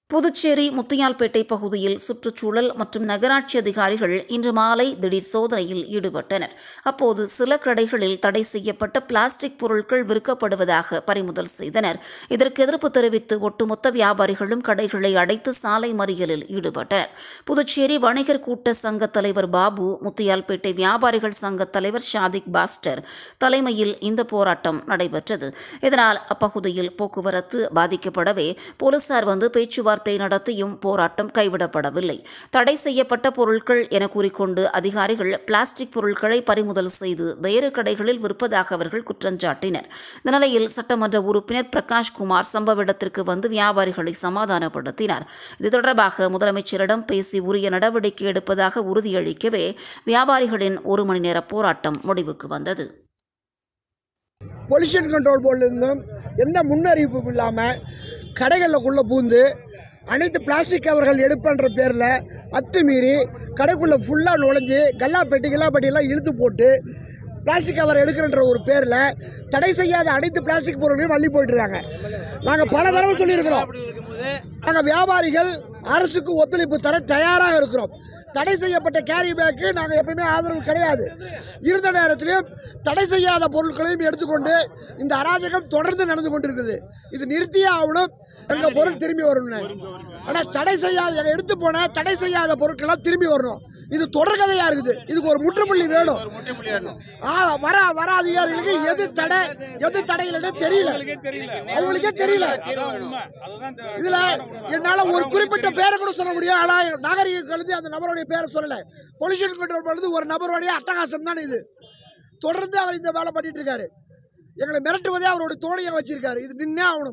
புதுச்சேரி முத்தியால்பேட்டை பகுதியில் சுற்றுச்சூழல் மற்றும் நகராட்சி அதிகாரிகள் இன்று மாலை திடீர் சோதனையில் ஈடுபட்டனர் அப்போது சில கடைகளில் தடை செய்யப்பட்ட பிளாஸ்டிக் பொருட்கள் விற்கப்படுவதாக பறிமுதல் செய்தனர் இதற்கு எதிர்ப்பு தெரிவித்து ஒட்டுமொத்த வியாபாரிகளும் கடைகளை அடைத்து சாலை மறியலில் ஈடுபட்டனர் புதுச்சேரி வணிகர் கூட்ட சங்க தலைவர் பாபு முத்தியால்பேட்டை வியாபாரிகள் சங்க தலைவர் ஷாதிக் பாஸ்டர் தலைமையில் இந்த போராட்டம் நடைபெற்றது இதனால் அப்பகுதியில் போக்குவரத்து பாதிக்கப்படவே போலீசார் வந்து பேச்சுவார்த்தை நடத்தியும் போராட்டம் கைவிடப்படவில்லை தடை செய்யப்பட்ட பொருட்கள் என கூறிக்கொண்டு அதிகாரிகள் பிளாஸ்டிக் பொருட்களை பறிமுதல் செய்து வேறு கடைகளில் விற்பதாக அவர்கள் குற்றஞ்சாட்டினர் இந்த நிலையில் சட்டமன்ற உறுப்பினர் பிரகாஷ் குமார் சம்பவ இடத்திற்கு வந்து வியாபாரிகளை சமாதானப்படுத்தினார் இது தொடர்பாக முதலமைச்சரிடம் பேசி உரிய நடவடிக்கை எடுப்பதாக உறுதியளிக்கவே வியாபாரிகளின் ஒரு மணி நேர போராட்டம் முடிவுக்கு வந்தது பொல்யூஷன் கண்ட்ரோல் போர்டிலிருந்தும் எந்த முன்னறிவிப்பும் இல்லாமல் கடைகளுக்குள்ளே பூந்து அனைத்து பிளாஸ்டிக் கவர்கள் எடுப்பன்ற பேரில் அத்துமீறி கடைக்குள்ளே ஃபுல்லாக நுழைஞ்சு கல்லா பெட்டி கில்லா பெட்டியெல்லாம் இழுத்து போட்டு பிளாஸ்டிக் கவர் எடுக்கிறன்ற ஒரு பேரில் தடை செய்யாத அனைத்து பிளாஸ்டிக் பொருட்களையும் அள்ளி போயிட்டுருக்காங்க நாங்கள் பல தடவை சொல்லியிருக்கிறோம் நாங்கள் வியாபாரிகள் அரசுக்கு ஒத்துழைப்பு தர தயாராக இருக்கிறோம் தடை செய்யப்பட்ட கேரி பேக்கு நாங்கள் எப்பயுமே ஆதரவு கிடையாது இருந்த நேரத்திலையும் தடை செய்யாத பொருட்களையும் எடுத்துக்கொண்டு இந்த அராஜகம் தொடர்ந்து நடந்து கொண்டிருக்குது இது நிறுத்தியே ஆகணும் எங்கள் பொருள் திரும்பி வரணும்னு ஆனால் தடை செய்யாத எங்க எடுத்து போன தடை செய்யாத பொருட்கள்லாம் திரும்பி வரணும் இது தொடர்கதையா இருக்குது இதுக்கு ஒரு முற்றுப்புள்ளி வேணும் ஆ, வர வர அதிகாரிகளுக்கு எது தடை எது தடை இல்லைன்னு தெரியல அவங்களுக்கே தெரியல இதுல என்னால ஒரு குறிப்பிட்ட பேரை கூட சொல்ல முடியும் ஆனா நாகரிக கழுதி அந்த நபருடைய பேரை சொல்லல பொல்யூஷன் கண்ட்ரோல் பண்ணது ஒரு நபருடைய அட்டகாசம் தான் இது தொடர்ந்து அவர் இந்த வேலை பண்ணிட்டு இருக்காரு எங்களை மிரட்டுவதே அவருடைய தோணியை வச்சிருக்காரு இது நின்னே ஆகணும்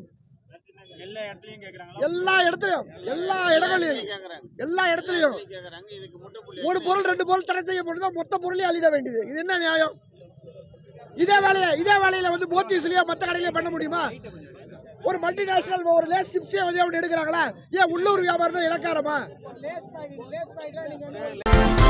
எல்லா இடத்துலயும் எல்லா இடங்களையும் எல்லா இடத்துலயும் ஒரு பொருள் ரெண்டு பொருள் தடை செய்யப்படுதா மொத்த பொருளையும் அழிட வேண்டியது இது என்ன நியாயம் இதே வேலையை இதே வேலையில வந்து போத்தீஸ்லயோ மற்ற கடையிலயோ பண்ண முடியுமா ஒரு மல்டிநேஷனல் ஒரு லேஸ் சிப்ஸே வந்து அப்படி எடுக்கிறாங்களா ஏன் உள்ளூர் வியாபாரம் இலக்காரமா